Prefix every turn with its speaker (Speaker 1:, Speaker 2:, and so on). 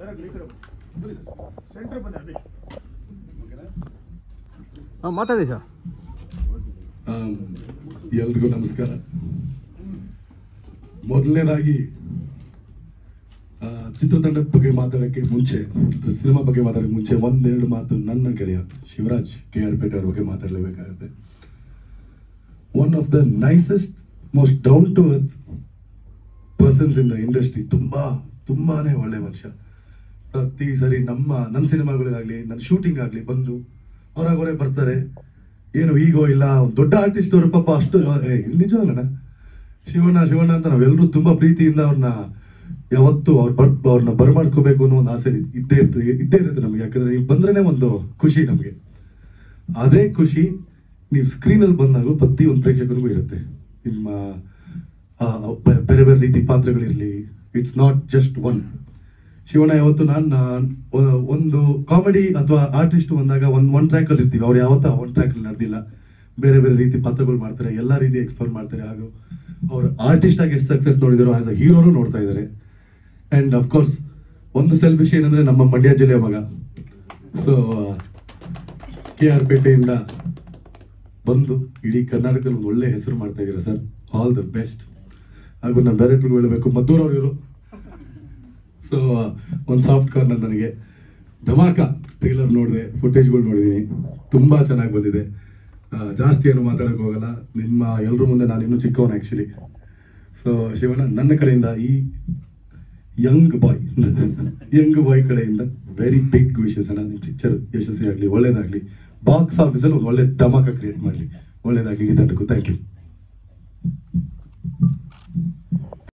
Speaker 1: direct ಈ ಕಡೆ ಬನ್ನಿ ಸರ್ ಸೆಂಟ್ರ್ ಬನ್ನಿ ಅಭಿ
Speaker 2: ಹಾಂ ಮಾತಾಡಿ ಸರ್
Speaker 3: ಆಮ್, ಎಲ್ರಿಗೂ ನಮಸ್ಕಾರ ಮೊದಲನೇದಾಗಿ ಆ, ಚಿತ್ರತಂಡದ ಬಗ್ಗೆ ಮಾತಾಡೋಕ್ಕೆ ಮುಂಚೆ ಸಿನಿಮಾ ಬಗ್ಗೆ ಮಾತಾಡೋಕ್ಕೆ ಮುಂಚೆ ಒಂದೆರಡು ಮಾತು ನನ್ನ ಗೆಳೆಯ ಶಿವರಾಜ್ ಕೆ ಆರ್ ಪೇಟೆ ಅವ್ರ ಬಗ್ಗೆ ಮಾತಾಡಲೇಬೇಕಾಗುತ್ತೆ one of the nicest most down to earth persons in the industry ತುಂಬಾ ತುಂಬಾನೇ ಒಳ್ಳೆ ಮನುಷ್ಯ ಪ್ರತಿ ಸರಿ ನಮ್ಮ ನನ್ನ ಸಿನಿಮಾಗಳಿಗಾಗ್ಲಿ ನನ್ನ ಶೂಟಿಂಗ್ ಆಗಲಿ ಬಂದು ಅವರಾಗವರೇ ಬರ್ತಾರೆ ಏನು ಈಗೋ ಇಲ್ಲ ದೊಡ್ಡ ಆರ್ಟಿಸ್ಟ್ ಅವರು ಪಾಪ ಅಷ್ಟು ಏ, ಇಲ್ಲಿ ನಿಜವಲ್ಲಣ್ಣ ಶಿವಣ್ಣ ಶಿವಣ್ಣ ಅಂತ ನಾವೆಲ್ಲರೂ ತುಂಬಾ ಪ್ರೀತಿಯಿಂದ ಅವ್ರನ್ನ ಯಾವತ್ತು ಅವ್ರ ಬರ್ ಅವ್ರನ್ನ ಬರಮಾಡ್ಕೋಬೇಕು ಅನ್ನೋ ಒಂದು ಆಸೆ ಇದ್ದೇ ಇರ್ತದೆ ಇದ್ದೇ ಇರುತ್ತೆ ನಮಗೆ ಯಾಕಂದ್ರೆ ಇಲ್ಲಿ ಬಂದ್ರೇನೆ ಒಂದು ಖುಷಿ ನಮಗೆ ಅದೇ ಖುಷಿ ನೀವು ಸ್ಕ್ರೀನಲ್ಲಿ ಬಂದಾಗಲೂ ಪ್ರತಿ ಒಂದು ಪ್ರೇಕ್ಷಕರಿಗೂ ಇರುತ್ತೆ ನಿಮ್ಮ ಆ, ಬೆ- ಬೇರೆ ಬೇರೆ ರೀತಿ ಪಾತ್ರಗಳಿರಲಿ it's not just one Shivanna ಯಾವತ್ತು ನಾನು ಒಂದು ಕಾಮಿಡಿ ಅಥವಾ ಆರ್ಟಿಸ್ಟ್ ಬಂದಾಗ ಒಂದು ಒನ್ ಟ್ರ್ಯಾಕಲ್ಲಿ ಇರ್ತೀವಿ ಅವ್ರು ಯಾವತ್ತೂ ಒನ್ ಟ್ರ್ಯಾಕಲ್ಲಿ ನಡೆದಿಲ್ಲ ಬೇರೆ ಬೇರೆ ರೀತಿ ಪಾತ್ರಗಳು ಮಾಡ್ತಾರೆ ಎಲ್ಲ ರೀತಿ ಎಕ್ಸ್ಪ್ಲೋರ್ ಮಾಡ್ತಾರೆ ಹಾಗೂ ಅವ್ರು ಆರ್ಟಿಸ್ಟ್ ಆಗಿ ಎಷ್ಟು ಸಕ್ಸಸ್ ನೋಡಿದಾರೋ ಆಸ್ ಅ ಹೀರೋನು ನೋಡ್ತಾ ಇದ್ದಾರೆ ಆ್ಯಂಡ್ ಅಫ್ಕೋರ್ಸ್ ಒಂದು ಸೆಲ್ಫಿಶ್ ಏನಂದ್ರೆ ನಮ್ಮ ಮಂಡ್ಯ ಜಿಲ್ಲೆಯ ಮಗ ಸೊ ಕೆ ಆರ್ ಪೇಟೆಯಿಂದ ಬಂದು ಇಡೀ ಕರ್ನಾಟಕದಲ್ಲಿ ಒಂದು ಒಳ್ಳೆ ಹೆಸರು ಮಾಡ್ತಾ ಇದ್ದೀರಾ ಸರ್ ಆಲ್ ದ ಬೆಸ್ಟ್ ಹಾಗೂ ನಾನು ಡೈರೆಕ್ಟರ್ಗೂ ಹೇಳಬೇಕು ಮದ್ದೂರವ್ರು ಇವರು ಸೊ ಒಂದು ಸಾಫ್ಟ್ ಕಾರ್ನರ್ ನನಗೆ ಧಮಾಕ ಟ್ರೇಲರ್ ನೋಡಿದೆ ಫುಟೇಜ್ಗಳು ನೋಡಿದ್ದೀನಿ ತುಂಬ ಚೆನ್ನಾಗಿ ಬಂದಿದೆ ಆ, ಜಾಸ್ತಿ ಏನು ಮಾತಾಡೋಕೆ ಹೋಗಲ್ಲ ನಿಮ್ಮ ಎಲ್ಲರ ಮುಂದೆ ನಾನು ಇನ್ನೂ ಚಿಕ್ಕವನು ಆ್ಯಕ್ಚುಲಿ ಸೊ ಶಿವಣ್ಣ ನನ್ನ ಕಡೆಯಿಂದ ಈ ಯಂಗ್ ಬಾಯ್ ಯಂಗ್ ಬಾಯ್ ಕಡೆಯಿಂದ ವೆರಿ ಬಿಗ್ ವಿಶಸ್ ಅಣ್ಣ ನಿಮ್ಮ ಪಿಕ್ಚರ್ ಯಶಸ್ವಿ ಆಗಲಿ ಒಳ್ಳೇದಾಗಲಿ ಬಾಕ್ಸ್ ಆಫೀಸಲ್ಲಿ ಒಂದು ಒಳ್ಳೆ ಧಮಾಕ ಕ್ರಿಯೇಟ್ ಮಾಡಲಿ ಒಳ್ಳೇದಾಗಲಿ ತಂಡಕ್ಕೂ ಥ್ಯಾಂಕ್ ಯು